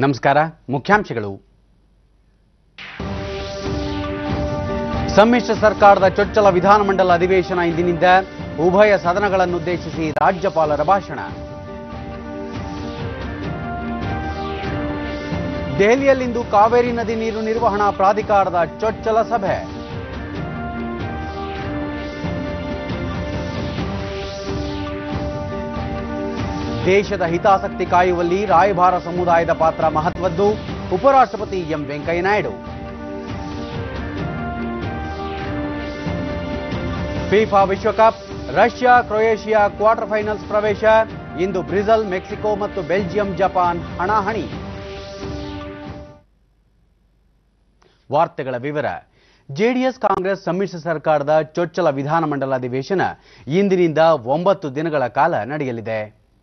ನಮಸ್ಕಾರ ಮುಖ್ಯಾಂಶಗಳು ಸಮ್ಮಿಶ್ರ ಸರ್ಕಾರದ ಚೊಚ್ಚಲ ವಿಧಾನಮಂಡಲ ಅಧಿವೇಶನ ಇಂದಿನಿಂದ ಉಭಯ ಸದನಗಳನ್ನುದ್ದೇಶಿಸಿ ರಾಜ್ಯಪಾಲರ ಭಾಷಣ ದೆಹಲಿಯಲ್ಲಿಂದು ಕಾವೇರಿ ನದಿ ನೀರು ನಿರ್ವಹಣಾ ಪ್ರಾಧಿಕಾರದ ಚೊಚ್ಚಲ ಸಭೆ ದೇಶದ ಹಿತಾಸಕ್ತಿ ಕಾಯುವಲ್ಲಿ ರಾಯಭಾರ ಸಮುದಾಯದ ಪಾತ್ರ ಮಹತ್ವದ್ದು ಉಪರಾಷ್ಟ್ರಪತಿ ಎಂ ವೆಂಕಯ್ಯನಾಯ್ಡು ಫಿಫಾ ವಿಶ್ವಕಪ್ ರಷ್ಯಾ ಕ್ರೊಯೇಷಿಯಾ ಕ್ವಾರ್ಟರ್ ಫೈನಲ್ಸ್ ಪ್ರವೇಶ ಇಂದು ಬ್ರಿಜಲ್ ಮೆಕ್ಸಿಕೋ ಮತ್ತು ಬೆಲ್ಜಿಯಂ ಜಪಾನ್ ಹಣಾಹಣಿ ವಾರ್ತೆಗಳ ವಿವರ ಜೆಡಿಎಸ್ ಕಾಂಗ್ರೆಸ್ ಸಮ್ಮಿಶ್ರ ಸರ್ಕಾರದ ಚೊಚ್ಚಲ ವಿಧಾನಮಂಡಲ ಅಧಿವೇಶನ ಇಂದಿನಿಂದ ಒಂಬತ್ತು ದಿನಗಳ ಕಾಲ ನಡೆಯಲಿದೆ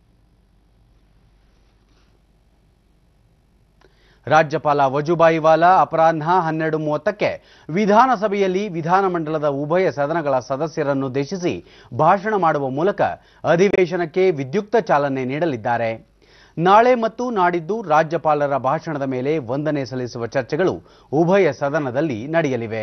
ರಾಜ್ಯಪಾಲ ವಜುಭಾಯಿ ವಾಲಾ ಅಪರಾಹ್ನ ಹನ್ನೆರಡು ಮೂವತ್ತಕ್ಕೆ ವಿಧಾನಸಭೆಯಲ್ಲಿ ವಿಧಾನಮಂಡಲದ ಉಭಯ ಸದನಗಳ ಸದಸ್ಯರನ್ನುದ್ದೇಶಿಸಿ ಭಾಷಣ ಮಾಡುವ ಮೂಲಕ ಅಧಿವೇಶನಕ್ಕೆ ವಿದ್ಯುಕ್ತ ಚಾಲನೆ ನೀಡಲಿದ್ದಾರೆ ನಾಳೆ ಮತ್ತು ನಾಡಿದ್ದು ರಾಜ್ಯಪಾಲರ ಭಾಷಣದ ಮೇಲೆ ವಂದನೆ ಸಲ್ಲಿಸುವ ಚರ್ಚೆಗಳು ಉಭಯ ಸದನದಲ್ಲಿ ನಡೆಯಲಿವೆ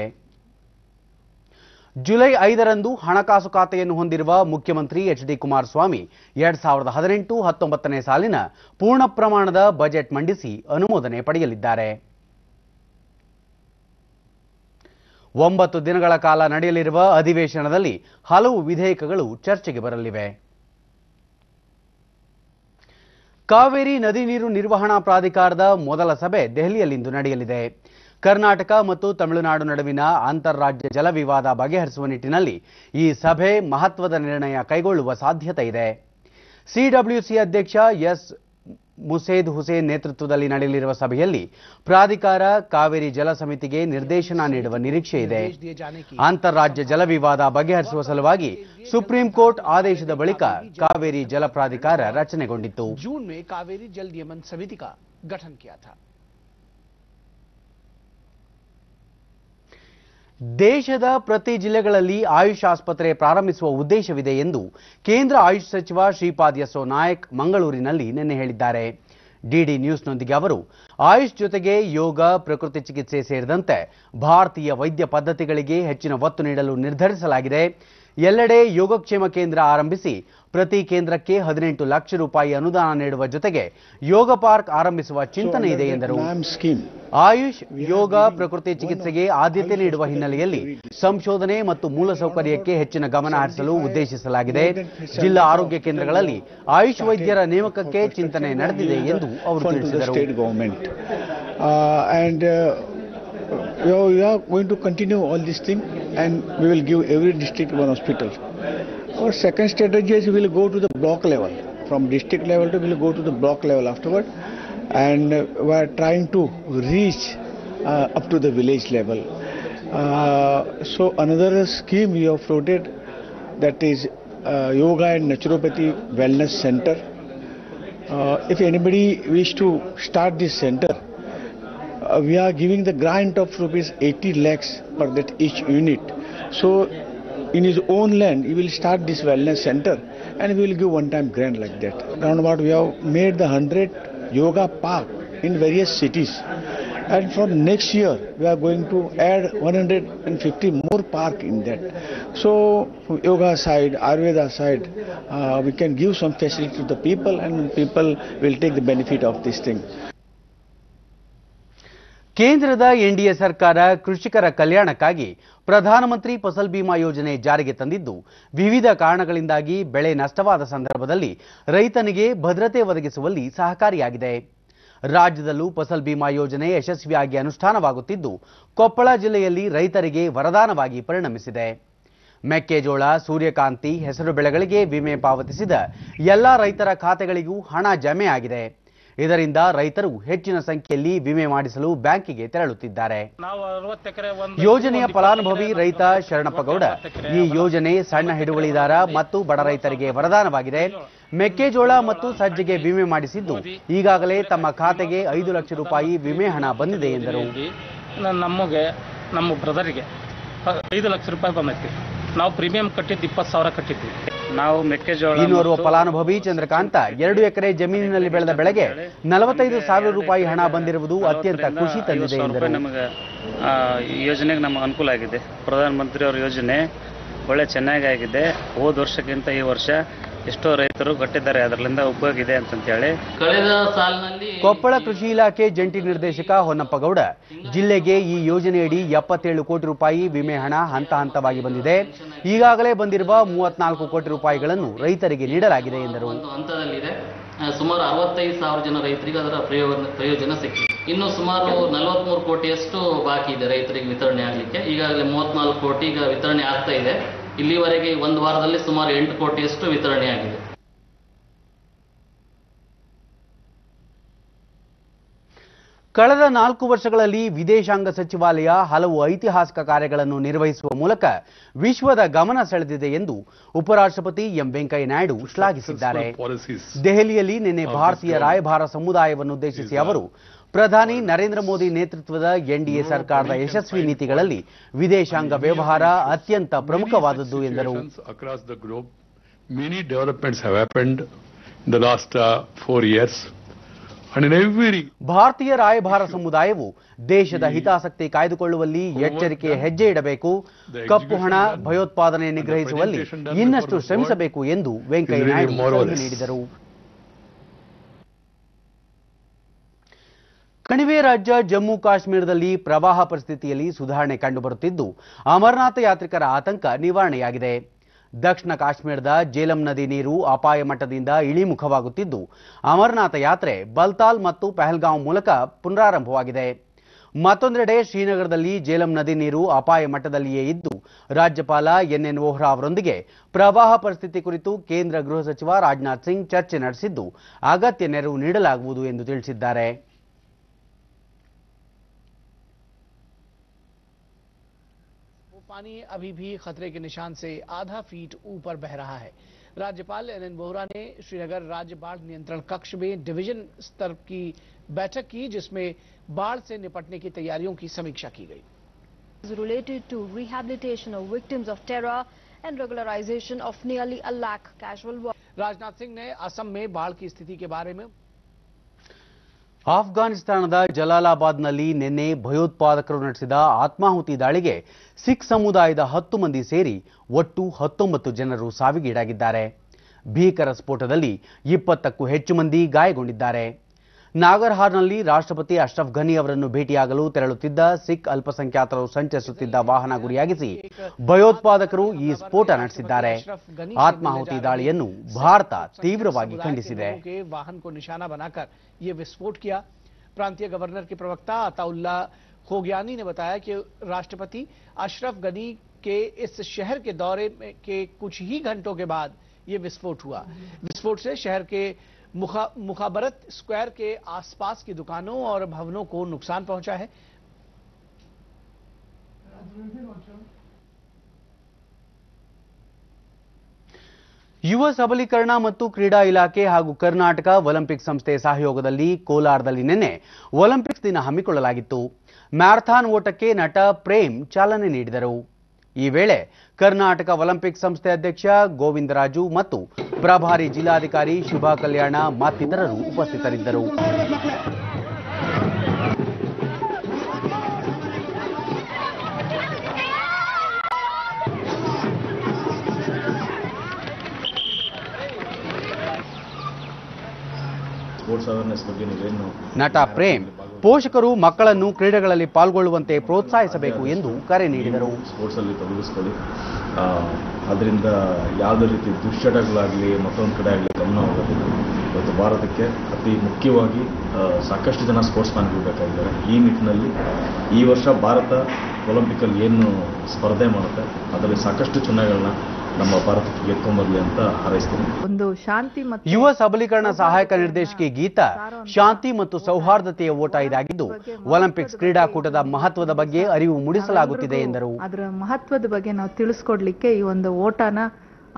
ಜುಲೈ ಐದರಂದು ಹಣಕಾಸು ಖಾತೆಯನ್ನು ಹೊಂದಿರುವ ಮುಖ್ಯಮಂತ್ರಿ ಎಚ್ ಡಿ ಕುಮಾರಸ್ವಾಮಿ ಎರಡ್ ಸಾವಿರದ ಹದಿನೆಂಟು ಹತ್ತೊಂಬತ್ತನೇ ಸಾಲಿನ ಪೂರ್ಣ ಪ್ರಮಾಣದ ಬಜೆಟ್ ಮಂಡಿಸಿ ಅನುಮೋದನೆ ಪಡೆಯಲಿದ್ದಾರೆ ಒಂಬತ್ತು ದಿನಗಳ ಕಾಲ ನಡೆಯಲಿರುವ ಅಧಿವೇಶನದಲ್ಲಿ ಹಲವು ವಿಧೇಯಕಗಳು ಚರ್ಚೆಗೆ ಬರಲಿವೆ ಕಾವೇರಿ ನದಿ ನೀರು ನಿರ್ವಹಣಾ ಪ್ರಾಧಿಕಾರದ ಮೊದಲ ಸಭೆ ದೆಹಲಿಯಲ್ಲಿಂದು ನಡೆಯಲಿದೆ ಕರ್ನಾಟಕ ಮತ್ತು ತಮಿಳುನಾಡು ನಡುವಿನ ಅಂತಾರಾಜ್ಯ ಜಲ ವಿವಾದ ಬಗೆಹರಿಸುವ ನಿಟ್ಟಿನಲ್ಲಿ ಈ ಸಭೆ ಮಹತ್ವದ ನಿರ್ಣಯ ಕೈಗೊಳ್ಳುವ ಸಾಧ್ಯತೆ ಇದೆ ಸಿಡಬ್ಲ್ಯೂಸಿ ಅಧ್ಯಕ್ಷ ಎಸ್ ಮುಸೇದ್ ಹುಸೇನ್ ನೇತೃತ್ವದಲ್ಲಿ ನಡೆಯಲಿರುವ ಸಭೆಯಲ್ಲಿ ಪ್ರಾಧಿಕಾರ ಕಾವೇರಿ ಜಲ ಸಮಿತಿಗೆ ನಿರ್ದೇಶನ ನೀಡುವ ನಿರೀಕ್ಷೆ ಇದೆ ಅಂತಾರಾಜ್ಯ ಜಲ ವಿವಾದ ಬಗೆಹರಿಸುವ ಸಲುವಾಗಿ ಸುಪ್ರೀಂ ಕೋರ್ಟ್ ಆದೇಶದ ಬಳಿಕ ಕಾವೇರಿ ಜಲ ಪ್ರಾಧಿಕಾರ ರಚನೆಗೊಂಡಿತ್ತು जून में कावेरी जल नियमन समिति का गठन किया था ದೇಶದ ಪ್ರತಿ ಜಿಲ್ಲೆಗಳಲ್ಲಿ ಆಯುಷ್ ಆಸ್ಪತ್ರೆ ಪ್ರಾರಂಭಿಸುವ ಉದ್ದೇಶವಿದೆ ಎಂದು ಕೇಂದ್ರ ಆಯುಷ್ ಸಚಿವ ಶ್ರೀಪಾದ್ ಯಸ್ಸೋ ನಾಯಕ್ ಮಂಗಳೂರಿನಲ್ಲಿ ನಿನ್ನೆ ಹೇಳಿದ್ದಾರೆ ಡಿಡಿ ನ್ಯೂಸ್ನೊಂದಿಗೆ ಅವರು ಆಯುಷ್ ಜೊತೆಗೆ ಯೋಗ ಪ್ರಕೃತಿ ಚಿಕಿತ್ಸೆ ಸೇರಿದಂತೆ ಭಾರತೀಯ ವೈದ್ಯ ಪದ್ಧತಿಗಳಿಗೆ ಹೆಚ್ಚಿನ ಒತ್ತು ನೀಡಲು ನಿರ್ಧರಿಸಲಾಗಿದೆ ಎಲ್ಲೆಡೆ ಯೋಗಕ್ಷೇಮ ಕೇಂದ್ರ ಆರಂಭಿಸಿ ಪ್ರತಿ ಕೇಂದ್ರಕ್ಕೆ ಹದಿನೆಂಟು ಲಕ್ಷ ರೂಪಾಯಿ ಅನುದಾನ ನೀಡುವ ಜೊತೆಗೆ ಯೋಗ ಪಾರ್ಕ್ ಆರಂಭಿಸುವ ಚಿಂತನೆ ಇದೆ ಎಂದರು NAM scheme. ಆಯುಷ್ ಯೋಗ ಪ್ರಕೃತಿ ಚಿಕಿತ್ಸೆಗೆ ಆದ್ಯತೆ ನೀಡುವ ಹಿನ್ನೆಲೆಯಲ್ಲಿ ಸಂಶೋಧನೆ ಮತ್ತು ಮೂಲಸೌಕರ್ಯಕ್ಕೆ ಹೆಚ್ಚಿನ ಗಮನ ಹರಿಸಲು ಉದ್ದೇಶಿಸಲಾಗಿದೆ ಜಿಲ್ಲಾ ಆರೋಗ್ಯ ಕೇಂದ್ರಗಳಲ್ಲಿ ಆಯುಷ್ ವೈದ್ಯರ ನೇಮಕಕ್ಕೆ ಚಿಂತನೆ ನಡೆದಿದೆ ಎಂದು ಅವರು fund to the ತಿಳಿಸಿದರು state government. Uh, and uh, we are, we are going to continue all this thing and we will give every district one hospital. Our second strategy is we will go to the block level. From district level to we will go to the block level afterward and uh, we are trying to reach uh, up to the village level. Uh, so another scheme we have floated that is uh, yoga and naturopathy wellness center. Uh, if anybody wish to start this center, uh, we are giving the grant of rupees 80 lakhs per that each unit. So in his own land, he will start this wellness center and we will give one-time grant like that. Around about we have made the 100 yoga park in various cities. And from next year, we are going to add 150 more park in that. So, from yoga side, Ayurveda side, uh, we can give some facility to the people, and people will take the benefit of this thing. ಕೇಂದ್ರದ NDA ಸರ್ಕಾರ ಕೃಷಿಕರ ಕಲ್ಯಾಣಕ್ಕಾಗಿ ಪ್ರಧಾನಮಂತ್ರಿ ಫಸಲ್ ಬಿಮಾ ಯೋಜನೆ ಜಾರಿಗೆ ತಂದಿದ್ದು ವಿವಿಧ ಕಾರಣಗಳಿಂದಾಗಿ ಬೆಳೆ ನಷ್ಟವಾದ ಸಂದರ್ಭದಲ್ಲಿ ರೈತನಿಗೆ ಭದ್ರತೆ ಒದಗಿಸುವಲ್ಲಿ ಸಹಕಾರಿಯಾಗಿದೆ ರಾಜ್ಯದಲ್ಲೂ ಫಸಲ್ ಬಿಮಾ ಯೋಜನೆ ಯಶಸ್ವಿಯಾಗಿ ಅನುಷ್ಠಾನವಾಗುತ್ತಿದ್ದು ಕೊಪ್ಪಳ ಜಿಲ್ಲೆಯಲ್ಲಿ ರೈತರಿಗೆ ವರದಾನವಾಗಿ ಪರಿಣಮಿಸಿದೆ ಮೆಕ್ಕೆಜೋಳ ಸೂರ್ಯಕಾಂತಿ ಹೆಸರು ಬೆಳೆಗಳಿಗೆ ವಿಮೆ ಪಾವತಿಸಿದ ಎಲ್ಲಾ ರೈತರ ಖಾತೆಗಳಿಗೂ ಹಣ ಜಮೆ ಆಗಿದೆ ಇದರಿಂದ ರೈತರು ಹೆಚ್ಚಿನ ಸಂಖ್ಯೆಯಲ್ಲಿ ವಿಮೆ ಮಾಡಿಸಲು ಬ್ಯಾಂಕಿಗೆ ತೆರಳುತ್ತಿದ್ದಾರೆ ನಾವು ಅರವತ್ತು ಎಕರೆ ಒಂದು ಯೋಜನೆಯ ಫಲಾನುಭವಿ ರೈತ ಶರಣಪ್ಪಗೌಡ ಈ ಯೋಜನೆ ಸಣ್ಣ ಹಿಡುವಳಿದಾರ ಮತ್ತು ಬಡ ರೈತರಿಗೆ ವರದಾನವಾಗಿದೆ ಮೆಕ್ಕೆಜೋಳ ಮತ್ತು ಸಜ್ಜೆಗೆ ವಿಮೆ ಮಾಡಿಸಿದ್ದು ಈಗಾಗಲೇ ತಮ್ಮ ಖಾತೆಗೆ ಐದು ಲಕ್ಷ ರೂಪಾಯಿ ವಿಮೆ ಹಣ ಬಂದಿದೆ ಎಂದರು ನನ್ನ ನಮಗೆ ನಮ್ಮ ಬ್ರದರಿಗೆ ಐದು ಲಕ್ಷ ರೂಪಾಯಿ ಬಂದೈತಿ ನಾವು ಪ್ರೀಮಿಯಂ ಕಟ್ಟಿದ್ದು ಇಪ್ಪತ್ತು ಸಾವಿರ ಕಟ್ಟಿದ್ವಿ ನಾವು ಮೆಕ್ಕೆಜೋಳ ಇನ್ನೋರ್ವ ಮತ್ತು ಫಲಾನುಭವಿ ಚಂದ್ರಕಾಂತ ಎರಡು ಎಕರೆ ಜಮೀನಿನಲ್ಲಿ ಬೆಳೆದ ಬೆಳೆಗೆ ನಲವತ್ತೈದು ಸಾವಿರ ರೂಪಾಯಿ ಹಣ ಬಂದಿರುವುದು ಅತ್ಯಂತ ನಲವತ್ತರಿಂದ ಖುಷಿ ಐವತ್ತು ತಂದಿದೆ ಸಾವಿರ ರೂಪಾಯಿ ಎಂದರು ನಮಗೆ ಆ, ಈ ಯೋಜನೆಗೆ ನಮಗೆ ಅನುಕೂಲ ಆಗಿದೆ ಪ್ರಧಾನಮಂತ್ರಿ ಅವರ ಯೋಜನೆ ಒಳ್ಳೆ ಚೆನ್ನಾಗಿ ಆಗಿದೆ ಹೋದ ವರ್ಷಕ್ಕಿಂತ ಈ ವರ್ಷ ಎಷ್ಟೋ ರೈತರು ಕಟ್ಟಿದ್ದಾರೆ ಅದರಿಂದ ಉಪಯೋಗ ಇದೆ ಅಂತಂತೇಳಿ ಕಳೆದ ಸಾಲಿನಲ್ಲಿ ಕೊಪ್ಪಳ ಕೃಷಿ ಇಲಾಖೆ ಜಂಟಿ ನಿರ್ದೇಶಕ ಹೊನ್ನಪ್ಪಗೌಡ ಜಿಲ್ಲೆಗೆ ಈ ಯೋಜನೆಯಡಿ ಎಪ್ಪತ್ತೇಳು ಕೋಟಿ ರೂಪಾಯಿ ವಿಮೆ ಹಣ ಹಂತ ಹಂತವಾಗಿ ಬಂದಿದೆ ಈಗಾಗಲೇ ಬಂದಿರುವ ಮೂವತ್ನಾಲ್ಕು ಕೋಟಿ ರೂಪಾಯಿಗಳನ್ನು ರೈತರಿಗೆ ನೀಡಲಾಗಿದೆ ಎಂದರು ಒಂದು ಹಂತದಲ್ಲಿದೆ ಆ, ಸುಮಾರು ಅರವತ್ತೈದು ಸಾವಿರ ಜನ ರೈತರಿಗೆ ಅದರ ಪ್ರಯೋಜನ ಪ್ರಯೋಜನ ಸಿಕ್ಕಿದೆ ಇನ್ನು ಸುಮಾರು ನಲವತ್ಮೂರು ಕೋಟಿಯಷ್ಟು ಬಾಕಿ ಇದೆ ರೈತರಿಗೆ ವಿತರಣೆ ಆಗಲಿಕ್ಕೆ ಈಗಾಗಲೇ ಮೂವತ್ನಾಲ್ಕು ಕೋಟಿ ಈಗ ವಿತರಣೆ ಆಗ್ತಾ ಇದೆ ಇಲ್ಲಿವರೆಗೆ ಒಂದು ವಾರದಲ್ಲಿ ಸುಮಾರು ಎಂಟು ಕೋಟಿಯಷ್ಟು ವಿತರಣೆ ಆಗಿದೆ ಕಳೆದ ನಾಲ್ಕು ವರ್ಷಗಳಲ್ಲಿ ವಿದೇಶಾಂಗ ಸಚಿವಾಲಯ ಹಲವು ಐತಿಹಾಸಿಕ ಕಾರ್ಯಗಳನ್ನು ನಿರ್ವಹಿಸುವ ಮೂಲಕ ವಿಶ್ವದ ಗಮನ ಸೆಳೆದಿದೆ ಎಂದು ಉಪರಾಷ್ಟ್ರಪತಿ ಎಂ ವೆಂಕಯ್ಯ ನಾಯ್ಡು ಶ್ಲಾಘಿಸಿದ್ದಾರೆ ದೆಹಲಿಯಲ್ಲಿ ನಿನ್ನೆ ಭಾರತೀಯ ರಾಯಭಾರ ಸಮುದಾಯವನ್ನುದ್ದೇಶಿಸಿ ಅವರು ಪ್ರಧಾನಿ ನರೇಂದ್ರ ಮೋದಿ ನೇತೃತ್ವದ ಎನ್ಡಿಎ ಸರ್ಕಾರದ ಯಶಸ್ವಿ ನೀತಿಗಳಲ್ಲಿ ವಿದೇಶಾಂಗ ವ್ಯವಹಾರ ಅತ್ಯಂತ ಪ್ರಮುಖವಾದದ್ದು ಎಂದರು across the globe. Many developments have happened in the last uh, four years. And in every ಭಾರತೀಯ ರಾಯಭಾರ ಸಮುದಾಯವು ದೇಶದ ಹಿತಾಸಕ್ತಿ ಕಾಯ್ದುಕೊಳ್ಳುವಲ್ಲಿ ಎಚ್ಚರಿಕೆಯ ಹೆಜ್ಜೆ ಇಡಬೇಕು ಕಪ್ಪು ಹಣ ಭಯೋತ್ಪಾದನೆ ನಿಗ್ರಹಿಸುವಲ್ಲಿ ಇನ್ನಷ್ಟು ಶ್ರಮಿಸಬೇಕು ಎಂದು ವೆಂಕಯ್ಯ ನಾಯ್ಡು ಸಲಹೆ ನೀಡಿದರು ಕಣಿವೆ ರಾಜ್ಯ ಜಮ್ಮು ಕಾಶ್ಮೀರದಲ್ಲಿ ಪ್ರವಾಹ ಪರಿಸ್ಥಿತಿಯಲ್ಲಿ ಸುಧಾರಣೆ ಕಂಡುಬರುತ್ತಿದ್ದು ಅಮರನಾಥ ಯಾತ್ರಿಕರ ಆತಂಕ ನಿವಾರಣೆಯಾಗಿದೆ ದಕ್ಷಿಣ ಕಾಶ್ಮೀರದ ಜೇಲಂ ನದಿ ನೀರು ಅಪಾಯ ಮಟ್ಟದಿಂದ ಇಳಿಮುಖವಾಗುತ್ತಿದ್ದು ಅಮರನಾಥ ಯಾತ್ರೆ ಬಲ್ತಾಲ್ ಮತ್ತು ಪಹಲ್ಗಾಂವ್ ಮೂಲಕ ಪುನರಾರಂಭವಾಗಿದೆ ಮತ್ತೊಂದೆಡೆ ಶ್ರೀನಗರದಲ್ಲಿ ಜೇಲಂ ನದಿ ನೀರು ಅಪಾಯ ಮಟ್ಟದಲ್ಲಿಯೇ ಇದ್ದು ರಾಜ್ಯಪಾಲ ಎನ್ಎನ್ ವೋಹ್ರಾ ಅವರೊಂದಿಗೆ ಪ್ರವಾಹ ಪರಿಸ್ಥಿತಿ ಕುರಿತು ಕೇಂದ್ರ ಗೃಹ ಸಚಿವ ರಾಜನಾಥ್ ಸಿಂಗ್ ಚರ್ಚೆ ನಡೆಸಿದ್ದು ಅಗತ್ಯ ನೆರವು ನೀಡಲಾಗುವುದು ಎಂದು ತಿಳಿಸಿದ್ದಾರೆ वो पानी अभी भी खतरे के निशान से आधा फीट ऊपर बह रहा है राज्यपाल एन एन वोहरा ने श्रीनगर राज्य बाढ़ नियंत्रण कक्ष में डिवीजन स्तर की बैठक की जिसमें बाढ़ से निपटने की तैयारियों की समीक्षा की गई is related to rehabilitation of victims of terror and regularization of nearly a lakh casual workers. Rajnath Singh ने असम में बाढ़ की स्थिति के बारे में ಆಫ್ಘಾನಿಸ್ತಾನದ ಜಲಾಲಾಬಾದ್ನಲ್ಲಿ ನಿನ್ನೆ ಭಯೋತ್ಪಾದಕರು ನಡೆಸಿದ ಆತ್ಮಾಹುತಿ ದಾಳಿಗೆ ಸಿಖ್ ಸಮುದಾಯದ ಹತ್ತು ಮಂದಿ ಸೇರಿ ಒಟ್ಟು ಹತ್ತೊಂಬತ್ತು ಜನರು ಸಾವಿಗೀಡಾಗಿದ್ದಾರೆ ಭೀಕರ ಸ್ಫೋಟದಲ್ಲಿ ಇಪ್ಪತ್ತಕ್ಕೂ ಹೆಚ್ಚು ಮಂದಿ ಗಾಯಗೊಂಡಿದ್ದಾರೆ ನಾಗರ್ಹಾರ್ನಲ್ಲಿ ರಾಷ್ಟ್ರಪತಿ ಅಶ್ರಫ್ ಘನಿ ಅವರನ್ನು ಭೇಟಿಯಾಗಲು ತೆರಳುತ್ತಿದ್ದ ಸಿಖ್ ಅಲ್ಪಸಂಖ್ಯಾತರು ಸಂಚರಿಸುತ್ತಿದ್ದ ವಾಹನ ಗುರಿಯಾಗಿಸಿ ಭಯೋತ್ಪಾದಕರು ಈ ಸ್ಫೋಟ ನಡೆಸಿದ್ದಾರೆ ಆತ್ಮಾಹುತಿ ದಾಳಿಯನ್ನು ಭಾರತ ತೀವ್ರವಾಗಿ ಖಂಡಿಸಿದೆ लोगों के वाहन को निशाना बनाकर ये विस्फोट किया प्रांतीय गवर्नर के प्रवक्ता अताउल्ला खोगियानी ने बताया कि राष्ट्रपति अशरफ गनी के इस शहर के दौरे में के कुछ ही घंटों के बाद ये विस्फोट हुआ विस्फोट से शहर के मुखा मुखाबरत स्क्वायर के आसपास की दुकानों और भवनों को नुकसान पहुंचा है ಯುವ ಸಬಲೀಕರಣ ಮತ್ತು ಕ್ರೀಡಾ ಇಲಾಖೆ ಹಾಗೂ ಕರ್ನಾಟಕ ಒಲಿಂಪಿಕ್ ಸಂಸ್ಥೆ ಸಹಯೋಗದಲ್ಲಿ ಕೋಲಾರದಲ್ಲಿ ನಿನ್ನೆ ಒಲಿಂಪಿಕ್ಸ್ ದಿನ ಹಮ್ಮಿಕೊಳ್ಳಲಾಗಿತ್ತು ಮ್ಯಾರಥಾನ್ ಓಟಕ್ಕೆ ನಟ ಪ್ರೇಮ್ ಚಾಲನೆ ನೀಡಿದರು ಈ ವೇಳೆ ಕರ್ನಾಟಕ ಒಲಿಂಪಿಕ್ ಸಂಸ್ಥೆ ಅಧ್ಯಕ್ಷ ಗೋವಿಂದರಾಜು ಮತ್ತು ಪ್ರಭಾರಿ ಜಿಲ್ಲಾಧಿಕಾರಿ ಶುಭಾ ಕಲ್ಯಾಣ ಮತ್ತಿತರರು ಉಪಸ್ಥಿತರಿದ್ದರು ಸ್ಪೋರ್ಟ್ಸ್ ಅವೇರ್ನೆಸ್ ಬಗ್ಗೆ ನೀವೇನು ನಟ ಪ್ರೇಮ್ ಪೋಷಕರು ಮಕ್ಕಳನ್ನು ಕ್ರೀಡೆಗಳಲ್ಲಿ ಪಾಲ್ಗೊಳ್ಳುವಂತೆ ಪ್ರೋತ್ಸಾಹಿಸಬೇಕು ಎಂದು ಕರೆ ನೀಡಿದರು ಸ್ಪೋರ್ಟ್ಸಲ್ಲಿ ತೊಡಗಿಸ್ಕೊಳ್ಳಿ ಅದರಿಂದ ಯಾವುದೇ ರೀತಿ ದುಶ್ಚಟಗಳಾಗಲಿ ಮತ್ತೊಂದು ಕಡೆ ಆಗಲಿ ಗಮನ ಹೋಗೋದಿಲ್ಲ ಇವತ್ತು ಭಾರತಕ್ಕೆ ಅತಿ ಮುಖ್ಯವಾಗಿ ಆ, ಸಾಕಷ್ಟು ಜನ ಸ್ಪೋರ್ಟ್ಸ್ ಮ್ಯಾನ್ಗಳು ಬೇಕಾಗಿದ್ದಾರೆ ಈ ನಿಟ್ಟಿನಲ್ಲಿ ಈ ವರ್ಷ ಭಾರತ ಒಲಿಂಪಿಕಲ್ಲಿ ಏನು ಸ್ಪರ್ಧೆ ಮಾಡುತ್ತೆ ಅದರಲ್ಲಿ ಸಾಕಷ್ಟು ಚಿನ್ನಗಳನ್ನ ನಮ್ಮ ಭಾರತಕ್ಕೆ ಗೆದ್ಕೊಂಬರ್ಲಿ ಅಂತ ಹಾರೈಸ್ತೀನಿ ಒಂದು ಶಾಂತಿ ಮತ್ತು ಯುವ ಸಬಲೀಕರಣ ಸಹಾಯಕ ನಿರ್ದೇಶಕಿ ಗೀತಾ ಶಾಂತಿ ಮತ್ತು ಸೌಹಾರ್ದತೆಯ ಓಟ ಇದಾಗಿದ್ದು ಒಲಿಂಪಿಕ್ಸ್ ಕ್ರೀಡಾಕೂಟದ ಮಹತ್ವದ ಬಗ್ಗೆ ಅರಿವು ಮೂಡಿಸಲಾಗುತ್ತಿದೆ ಎಂದರು ಅದರ ಮಹತ್ವದ ಬಗ್ಗೆ ನಾವು ತಿಳಿಸ್ಕೊಡ್ಲಿಕ್ಕೆ ಈ ಒಂದು ಓಟನ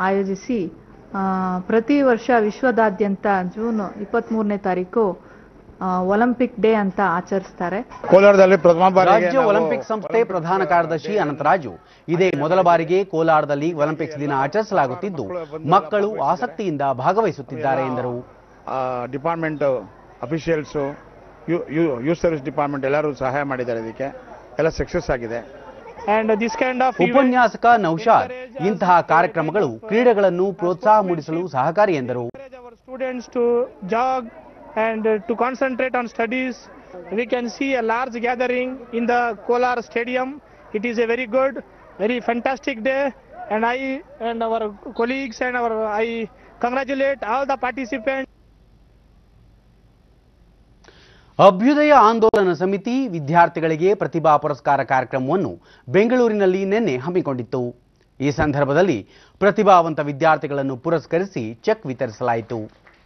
ಆಯೋಜಿಸಿ ಆ, ಪ್ರತಿ ವರ್ಷ ವಿಶ್ವದಾದ್ಯಂತ ಜೂನ್ ಇಪ್ಪತ್ತ್ಮೂರನೇ ತಾರೀಕು ಒಲಿಂಪಿಕ್ ಡೇ ಅಂತ ಆಚರಿಸ್ತಾರೆ ಕೋಲಾರದಲ್ಲಿ ಪ್ರಥಮ ಬಾರಿಗೆ ರಾಜ್ಯ ನಾವು ಒಲಿಂಪಿಕ್ ಸಂಸ್ಥೆ ಪ್ರಧಾನ ಕಾರ್ಯದರ್ಶಿ ಅನಂತರಾಜು ಇದೇ ಮೊದಲ ಬಾರಿಗೆ ಕೋಲಾರದಲ್ಲಿ ಒಲಿಂಪಿಕ್ಸ್ ದಿನ ಆಚರಿಸಲಾಗುತ್ತಿದ್ದು ಮಕ್ಕಳು ಆಸಕ್ತಿಯಿಂದ ಭಾಗವಹಿಸುತ್ತಿದ್ದಾರೆ ಎಂದರು department officials youth service department ಎಲ್ಲರೂ ಸಹಾಯ ಮಾಡಿದ್ದಾರೆ ಇದಕ್ಕೆ ಎಲ್ಲ ಸಕ್ಸಸ್ ಆಗಿದೆ And this kind of ಉಪನ್ಯಾಸಕ ನೌಶಾದ್ ಇಂತಹ ಕಾರ್ಯಕ್ರಮಗಳು ಕ್ರೀಡೆಗಳನ್ನು ಪ್ರೋತ್ಸಾಹ ಮೂಡಿಸಲು ಸಹಕಾರಿ ಎಂದರು encourage our students to jog and uh, to concentrate on studies. We can see a large gathering in the Kolar Stadium. It is a very good, very fantastic day, and I and our colleagues and our I congratulate all the participants. ಅಭ್ಯುದಯ ಆಂದೋಲನ ಸಮಿತಿ ವಿದ್ಯಾರ್ಥಿಗಳಿಗೆ ಪ್ರತಿಭಾ ಪುರಸ್ಕಾರ ಕಾರ್ಯಕ್ರಮವನ್ನು ಬೆಂಗಳೂರಿನಲ್ಲಿ ನಿನ್ನೆ ಹಮ್ಮಿಕೊಂಡಿತ್ತು ಈ ಸಂದರ್ಭದಲ್ಲಿ ಪ್ರತಿಭಾವಂತ ವಿದ್ಯಾರ್ಥಿಗಳನ್ನು ಪುರಸ್ಕರಿಸಿ ಚೆಕ್ ವಿತರಿಸಲಾಯಿತು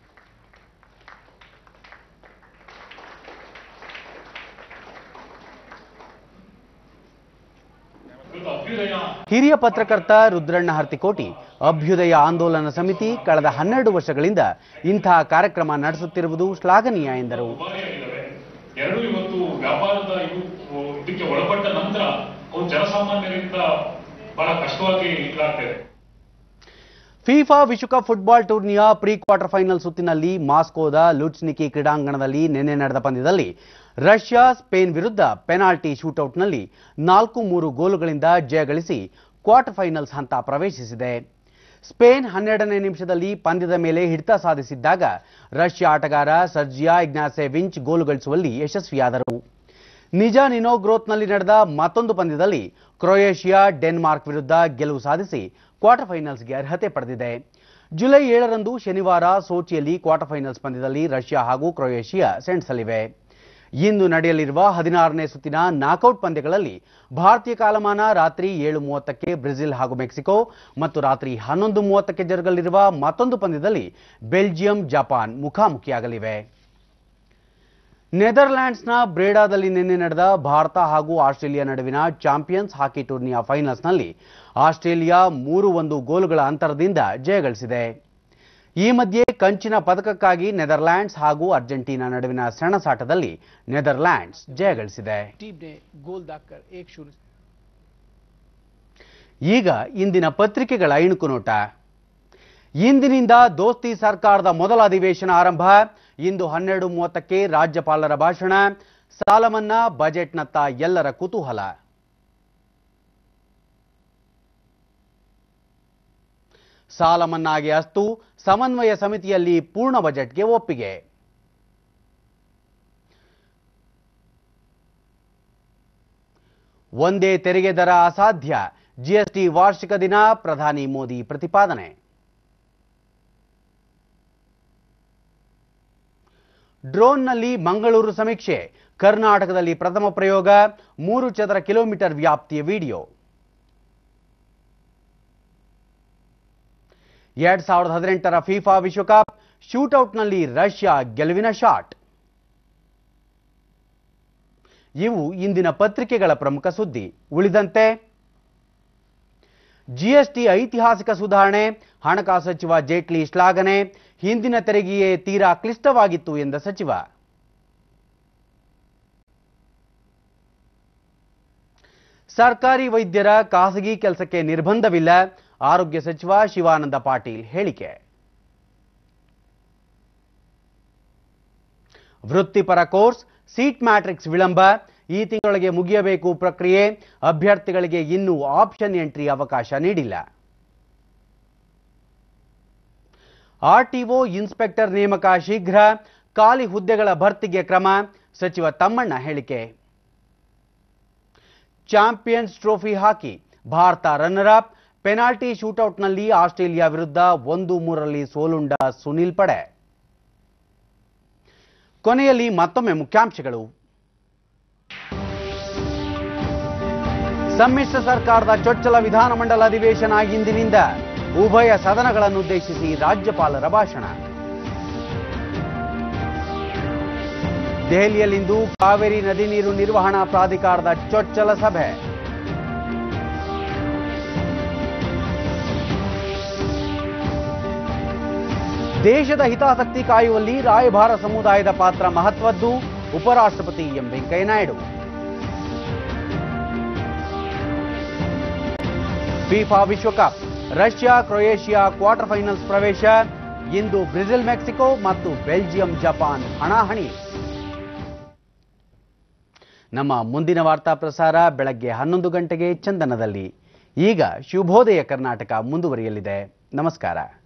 ಹಿರಿಯ ಪತ್ರಕರ್ತ ರುದ್ರಣ್ಣ ಹರ್ತಿಕೋಟಿ ಅಭ್ಯುದಯ ಆಂದೋಲನ ಸಮಿತಿ ಕಳೆದ ಹನ್ನೆರಡು ವರ್ಷಗಳಿಂದ ಇಂತಹ ಕಾರ್ಯಕ್ರಮ ನಡೆಸುತ್ತಿರುವುದು ಶ್ಲಾಘನೀಯ ಎಂದರು ಎರಡು ಇವತ್ತು ವ್ಯಾಪಾರದ ಇದು ಇದಕ್ಕೆ ಒಳಪಟ್ಟ ನಂತರ ಅವು ಜನಸಾಮಾನ್ಯರಿಂದ ಬಹಳ ಕಷ್ಟವಾಗಿ ಇದಾಗ್ತದೆ ಫಿಫಾ ವಿಶ್ವಕಪ್ ಫುಟ್ಬಾಲ್ ಟೂರ್ನಿಯ ಪ್ರೀ ಕ್ವಾರ್ಟರ್ ಫೈನಲ್ ಸುತ್ತಿನಲ್ಲಿ ಮಾಸ್ಕೋದ ಲುಚ್ನಿಕಿ ಕ್ರೀಡಾಂಗಣದಲ್ಲಿ ನಿನ್ನೆ ನಡೆದ ಪಂದ್ಯದಲ್ಲಿ ರಷ್ಯಾ ಸ್ಪೇನ್ ವಿರುದ್ಧ ಪೆನಾಲ್ಟಿ ಶೂಟೌಟ್ನಲ್ಲಿ ನಾಲ್ಕು ಮೂರು ಗೋಲುಗಳಿಂದ ಜಯಗಳಿಸಿ ಕ್ವಾರ್ಟರ್ ಫೈನಲ್ಸ್ ಹಂತ ಪ್ರವೇಶಿಸಿದೆ ಸ್ಪೇನ್ ಹನ್ನೆರಡನೇ ನಿಮಿಷದಲ್ಲಿ ಪಂದ್ಯದ ಮೇಲೆ ಹಿಡಿತ ಸಾಧಿಸಿದ್ದಾಗ ರಷ್ಯಾ ಆಟಗಾರ ಸರ್ಜಿಯಾ ಇಗ್ನಾಸೆ ವಿಂಚ್ ಗೋಲು ಗಳಿಸುವಲ್ಲಿ ಯಶಸ್ವಿಯಾದರು ನಿಜ ನಿನೋಗ್ರೋತ್ನಲ್ಲಿ ನಡೆದ ಮತ್ತೊಂದು ಪಂದ್ಯದಲ್ಲಿ ಕ್ರೊಯೇಷಿಯಾ ಡೆನ್ಮಾರ್ಕ್ ವಿರುದ್ಧ ಗೆಲುವು ಸಾಧಿಸಿ ಕ್ವಾರ್ಟರ್ ಫೈನಲ್ಸ್ಗೆ ಅರ್ಹತೆ ಪಡೆದಿದೆ ಜುಲೈ ಏಳರಂದು ಶನಿವಾರ ಸೋಚಿಯಲ್ಲಿ ಕ್ವಾರ್ಟರ್ ಫೈನಲ್ಸ್ ಪಂದ್ಯದಲ್ಲಿ ರಷ್ಯಾ ಹಾಗೂ ಕ್ರೊಯೇಷಿಯಾ ಸೆಣಸಲಿವೆ ಇಂದು ನಡೆಯಲಿರುವ ಹದಿನಾರನೇ ಸುತ್ತಿನ ನಾಕೌಟ್ ಪಂದ್ಯಗಳಲ್ಲಿ ಭಾರತೀಯ ಕಾಲಮಾನ ರಾತ್ರಿ ಏಳು ಮೂವತ್ತಕ್ಕೆ ಬ್ರೆಜಿಲ್ ಹಾಗೂ ಮೆಕ್ಸಿಕೋ ಮತ್ತು ರಾತ್ರಿ ಹನ್ನೊಂದು ಮೂವತ್ತಕ್ಕೆ ಜರುಗಲಿರುವ ಮತ್ತೊಂದು ಪಂದ್ಯದಲ್ಲಿ ಬೆಲ್ಜಿಯಂ ಜಪಾನ್ ಮುಖಾಮುಖಿಯಾಗಲಿವೆ ನೆದರ್ಲ್ಯಾಂಡ್ಸ್ನ ಬ್ರೇಡಾದಲ್ಲಿ ನಿನ್ನೆ ನಡೆದ ಭಾರತ ಹಾಗೂ ಆಸ್ಟ್ರೇಲಿಯಾ ನಡುವಿನ ಚಾಂಪಿಯನ್ಸ್ ಹಾಕಿ ಟೂರ್ನಿಯ ಫೈನಲ್ಸ್ನಲ್ಲಿ ಆಸ್ಟ್ರೇಲಿಯಾ ಮೂರು ಒಂದು ಗೋಲುಗಳ ಅಂತರದಿಂದ ಜಯಗಳಿಸಿದೆ ಈ ಮಧ್ಯೆ ಕಂಚಿನ ಪದಕಕ್ಕಾಗಿ ನೆದರ್ಲ್ಯಾಂಡ್ಸ್ ಹಾಗೂ ಅರ್ಜೆಂಟೀನಾ ನಡುವಿನ ಸೆಣಸಾಟದಲ್ಲಿ ನೆದರ್ಲ್ಯಾಂಡ್ಸ್ ಜಯಗಳಿಸಿದೆ टीम ने गोल दागकर एक शून्य ಈಗ ಇಂದಿನ ಪತ್ರಿಕೆಗಳ ಇಣುಕು ನೋಟ ಇಂದಿನಿಂದ ದೋಸ್ತಿ ಸರ್ಕಾರದ ಮೊದಲ ಅಧಿವೇಶನ ಆರಂಭ ಇಂದು ಹನ್ನೆರಡು ಮೂವತ್ತಕ್ಕೆ ರಾಜ್ಯಪಾಲರ ಭಾಷಣ ಸಾಲ ಮನ್ನಾ ಬಜೆಟ್ನತ್ತ ಎಲ್ಲರ ಕುತೂಹಲ ಸಾಲ ಮನ್ನಾಗೆ ಅಸ್ತು ಸಮನ್ವಯ ಸಮಿತಿಯಲ್ಲಿ ಪೂರ್ಣ ಬಜೆಟ್ಗೆ ಒಪ್ಪಿಗೆ ಒಂದೇ ತೆರಿಗೆ ದರ ಅಸಾಧ್ಯ ಜಿಎಸ್ಟಿ ವಾರ್ಷಿಕ ದಿನ ಪ್ರಧಾನಿ ಮೋದಿ ಪ್ರತಿಪಾದನೆ ಡ್ರೋನ್ನಲ್ಲಿ ಮಂಗಳೂರು ಸಮೀಕ್ಷೆ ಕರ್ನಾಟಕದಲ್ಲಿ ಪ್ರಥಮ ಪ್ರಯೋಗ ಮೂರು ಚದರ ಕಿಲೋಮೀಟರ್ ವ್ಯಾಪ್ತಿಯ ವಿಡಿಯೋ ಎರಡ್ ಸಾವಿರದ ಹದಿನೆಂಟರ ಫಿಫಾ ವಿಶ್ವಕಪ್ ಶೂಟೌಟ್ನಲ್ಲಿ ರಷ್ಯಾ ಗೆಲುವಿನ ಶಾಟ್ ಇವು ಇಂದಿನ ಪತ್ರಿಕೆಗಳ ಪ್ರಮುಖ ಸುದ್ದಿ ಉಳಿದಂತೆ ಜಿಎಸ್ಟಿ ಐತಿಹಾಸಿಕ ಸುಧಾರಣೆ ಹಣಕಾಸು ಸಚಿವ ಜೇಟ್ಲಿ ಶ್ಲಾಘನೆ ಹಿಂದಿನ ತೆರಿಗೆಯೇ ತೀರಾ ಕ್ಲಿಷ್ಟವಾಗಿತ್ತು ಎಂದ ಸಚಿವ ಸರ್ಕಾರಿ ವೈದ್ಯರ ಖಾಸಗಿ ಕೆಲಸಕ್ಕೆ ನಿರ್ಬಂಧವಿಲ್ಲ ಆರೋಗ್ಯ ಸಚಿವ ಶಿವಾನಂದ ಪಾಟೀಲ್ ಹೇಳಿಕೆ ವೃತ್ತಿಪರ ಕೋರ್ಸ್ ಸೀಟ್ ಮ್ಯಾಟ್ರಿಕ್ಸ್ ವಿಳಂಬ ಈ ತಿಂಗಳೊಳಗೆ ಮುಗಿಯಬೇಕು ಪ್ರಕ್ರಿಯೆ ಅಭ್ಯರ್ಥಿಗಳಿಗೆ ಇನ್ನೂ ಆಪ್ಷನ್ ಎಂಟ್ರಿ ಅವಕಾಶ ನೀಡಿಲ್ಲ ಆರ್ಟಿಒ ಇನ್ಸ್ಪೆಕ್ಟರ್ ನೇಮಕ ಶೀಘ್ರ ಖಾಲಿ ಹುದ್ದೆಗಳ ಭರ್ತಿಗೆ ಕ್ರಮ ಸಚಿವ ತಮ್ಮಣ್ಣ ಹೇಳಿಕೆ Champions Trophy hockey Bharat runner up penalty ಶೂಟೌಟ್ನಲ್ಲಿ ಆಸ್ಟ್ರೇಲಿಯಾ ವಿರುದ್ಧ ಒಂದು ಮೂರರಲ್ಲಿ ಸೋಲುಂಡ ಸುನಿಲ್ ಪಡೆ ಕೊನೆಯಲ್ಲಿ ಮತ್ತೊಮ್ಮೆ ಮುಖ್ಯಾಂಶಗಳು ಸಮ್ಮಿಶ್ರ ಸರ್ಕಾರದ ಚೊಚ್ಚಲ ವಿಧಾನಮಂಡಲ ಅಧಿವೇಶನ ಇಂದಿನಿಂದ ಉಭಯ ಸದನಗಳನ್ನುದ್ದೇಶಿಸಿ ರಾಜ್ಯಪಾಲರ ಭಾಷಣ ದೆಹಲಿಯಲ್ಲಿಂದು ಕಾವೇರಿ ನದಿ ನೀರು ನಿರ್ವಹಣಾ ಪ್ರಾಧಿಕಾರದ ಚೊಚ್ಚಲ ಸಭೆ ದೇಶದ ಹಿತಾಸಕ್ತಿ ಕಾಯುವಲ್ಲಿ ರಾಯಭಾರ ಸಮುದಾಯದ ಪಾತ್ರ ಮಹತ್ವದ್ದು ಉಪರಾಷ್ಟ್ರಪತಿ ಎಂ ವೆಂಕಯ್ಯನಾಯ್ಡು ಫಿಫಾ ವಿಶ್ವಕಪ್ ರಷ್ಯಾ ಕ್ರೊಯೇಷಿಯಾ ಕ್ವಾರ್ಟರ್ ಫೈನಲ್ಸ್ ಪ್ರವೇಶ ಇಂದು ಬ್ರೆಜಿಲ್ ಮೆಕ್ಸಿಕೋ ಮತ್ತು ಬೆಲ್ಜಿಯಂ ಜಪಾನ್ ಹಣಾಹಣಿ ನಮ್ಮ ಮುಂದಿನ ವಾರ್ತಾ ಪ್ರಸಾರ ಬೆಳಗ್ಗೆ ಹನ್ನೊಂದು ಗಂಟೆಗೆ ಚಂದನದಲ್ಲಿ ಈಗ ಶುಭೋದಯ ಕರ್ನಾಟಕ ಮುಂದುವರಿಯಲಿದೆ ನಮಸ್ಕಾರ